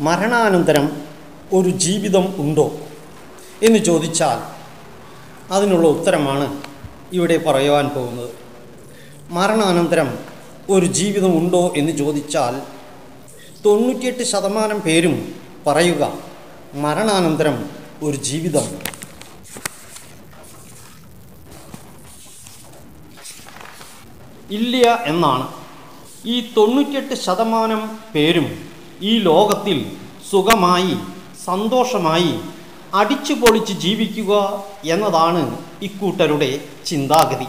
മരണാനന്തരം ഒരു ജീവിതം ഉണ്ടോ എന്ന് ചോദിച്ചാൽ അതിനുള്ള ഉത്തരമാണ് ഇവിടെ പറയുവാൻ പോകുന്നത് മരണാനന്തരം ഒരു ജീവിതം ഉണ്ടോ എന്ന് ചോദിച്ചാൽ തൊണ്ണൂറ്റിയെട്ട് ശതമാനം പേരും പറയുക മരണാനന്തരം ഒരു ജീവിതം ഇല്ല എന്നാണ് ഈ തൊണ്ണൂറ്റിയെട്ട് ശതമാനം പേരും ഈ ലോകത്തിൽ സുഖമായി സന്തോഷമായി അടിച്ചു പൊളിച്ച് ജീവിക്കുക എന്നതാണ് ഇക്കൂട്ടരുടെ ചിന്താഗതി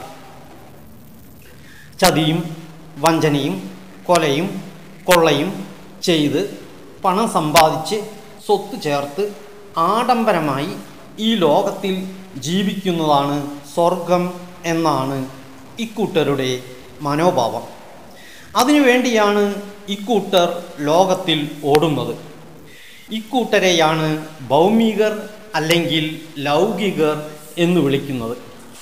ചതിയും വഞ്ചനയും കൊലയും കൊള്ളയും ചെയ്ത് പണം സമ്പാദിച്ച് സ്വത്ത് ചേർത്ത് ആഡംബരമായി ഈ ലോകത്തിൽ ജീവിക്കുന്നതാണ് സ്വർഗം എന്നാണ് ഇക്കൂട്ടരുടെ മനോഭാവം അതിനുവേണ്ടിയാണ് ഇക്കൂട്ടർ ലോകത്തിൽ ഓടുന്നത് ഇക്കൂട്ടരെയാണ് ഭൗമികർ അല്ലെങ്കിൽ ലൗകികർ എന്ന് വിളിക്കുന്നത്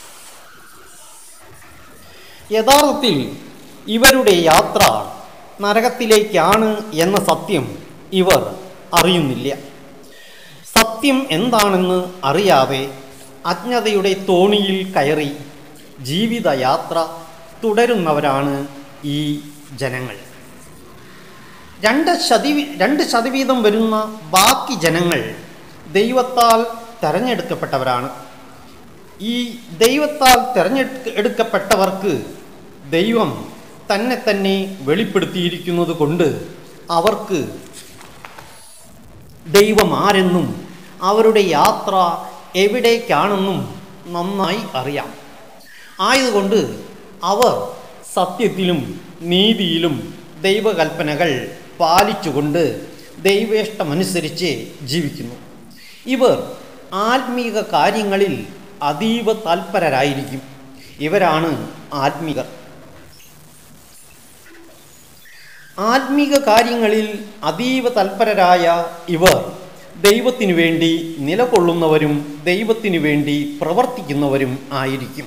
യഥാർത്ഥത്തിൽ ഇവരുടെ യാത്ര നരകത്തിലേക്കാണ് എന്ന സത്യം ഇവർ അറിയുന്നില്ല സത്യം എന്താണെന്ന് അറിയാതെ അജ്ഞതയുടെ തോണിയിൽ കയറി ജീവിതയാത്ര തുടരുന്നവരാണ് ഈ ജനങ്ങൾ രണ്ട് ശതി രണ്ട് ശതവീതം വരുന്ന ബാക്കി ജനങ്ങൾ ദൈവത്താൽ തെരഞ്ഞെടുക്കപ്പെട്ടവരാണ് ഈ ദൈവത്താൽ തെരഞ്ഞെടുക്കപ്പെട്ടവർക്ക് ദൈവം തന്നെ തന്നെ വെളിപ്പെടുത്തിയിരിക്കുന്നത് കൊണ്ട് അവർക്ക് ദൈവം ആരെന്നും അവരുടെ യാത്ര എവിടേക്കാണെന്നും നന്നായി അറിയാം ആയതുകൊണ്ട് അവർ സത്യത്തിലും നീതിയിലും ദൈവകൽപ്പനകൾ പാലിച്ചുകൊണ്ട് ദൈവേഷ്ടമനുസരിച്ച് ജീവിക്കുന്നു ഇവർ ആത്മീക കാര്യങ്ങളിൽ അതീവ തൽപരരായിരിക്കും ഇവരാണ് ആത്മീകർ ആത്മീക കാര്യങ്ങളിൽ അതീവ തൽപരരായ ഇവർ ദൈവത്തിനു വേണ്ടി നിലകൊള്ളുന്നവരും ദൈവത്തിനു വേണ്ടി പ്രവർത്തിക്കുന്നവരും ആയിരിക്കും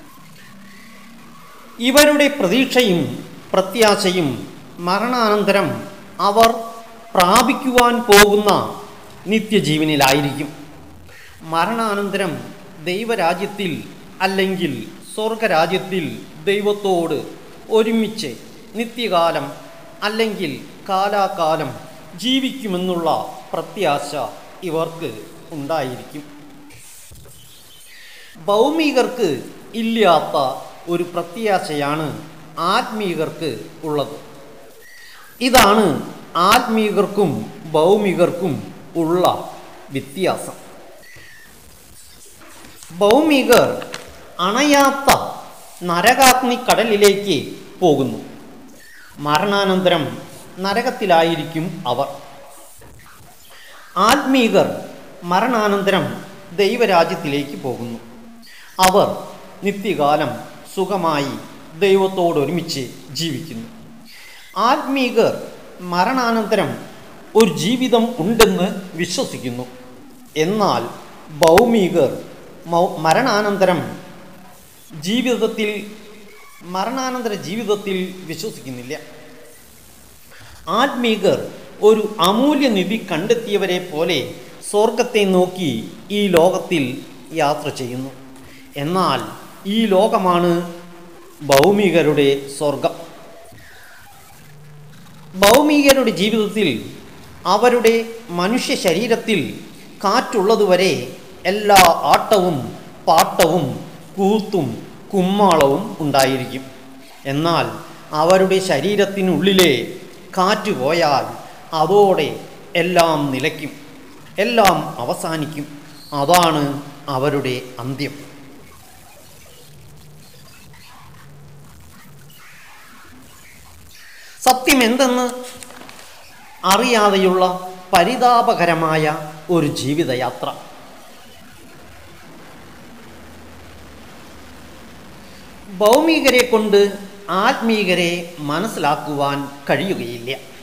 ഇവരുടെ പ്രതീക്ഷയും പ്രത്യാശയും മരണാനന്തരം അവർ പ്രാപിക്കുവാൻ പോകുന്ന നിത്യജീവനിലായിരിക്കും മരണാനന്തരം ദൈവരാജ്യത്തിൽ അല്ലെങ്കിൽ സ്വർഗരാജ്യത്തിൽ ദൈവത്തോട് ഒരുമിച്ച് നിത്യകാലം അല്ലെങ്കിൽ കാലാകാലം ജീവിക്കുമെന്നുള്ള പ്രത്യാശ ഇവർക്ക് ഉണ്ടായിരിക്കും ഭൗമികർക്ക് ഇല്ലാത്ത ഒരു പ്രത്യാശയാണ് ആത്മീകർക്ക് ഉള്ളത് ഇതാണ് ആത്മീകർക്കും ഭൗമികർക്കും ഉള്ള വ്യത്യാസം ഭൗമികർ അണയാത്ത നരകാഗ്നി കടലിലേക്ക് പോകുന്നു മരണാനന്തരം നരകത്തിലായിരിക്കും അവർ ആത്മീകർ മരണാനന്തരം ദൈവരാജ്യത്തിലേക്ക് പോകുന്നു അവർ നിത്യകാലം സുഖമായി ദൈവത്തോടൊരുമിച്ച് ജീവിക്കുന്നു ആത്മീകർ മരണാനന്തരം ഒരു ജീവിതം ഉണ്ടെന്ന് വിശ്വസിക്കുന്നു എന്നാൽ ഭൗമികർ മൗ- മരണാനന്തരം ജീവിതത്തിൽ മരണാനന്തര ജീവിതത്തിൽ വിശ്വസിക്കുന്നില്ല ആത്മീകർ ഒരു അമൂല്യ നിധി കണ്ടെത്തിയവരെ പോലെ സ്വർഗത്തെ നോക്കി ഈ ലോകത്തിൽ യാത്ര ചെയ്യുന്നു എന്നാൽ ഈ ലോകമാണ് ഭൗമികരുടെ സ്വർഗം ഭൗമികരുടെ ജീവിതത്തിൽ അവരുടെ മനുഷ്യ ശരീരത്തിൽ കാറ്റുള്ളതുവരെ എല്ലാ ആട്ടവും പാട്ടവും കൂത്തും കുമ്മാളവും ഉണ്ടായിരിക്കും എന്നാൽ അവരുടെ ശരീരത്തിനുള്ളിലെ കാറ്റ് പോയാൽ അതോടെ എല്ലാം നിലയ്ക്കും എല്ലാം അവസാനിക്കും അതാണ് അവരുടെ അന്ത്യം സത്യം എന്തെന്ന് അറിയാതെയുള്ള പരിതാപകരമായ ഒരു ജീവിതയാത്ര ഭൗമികരെ കൊണ്ട് ആത്മീകരെ മനസ്സിലാക്കുവാൻ കഴിയുകയില്ല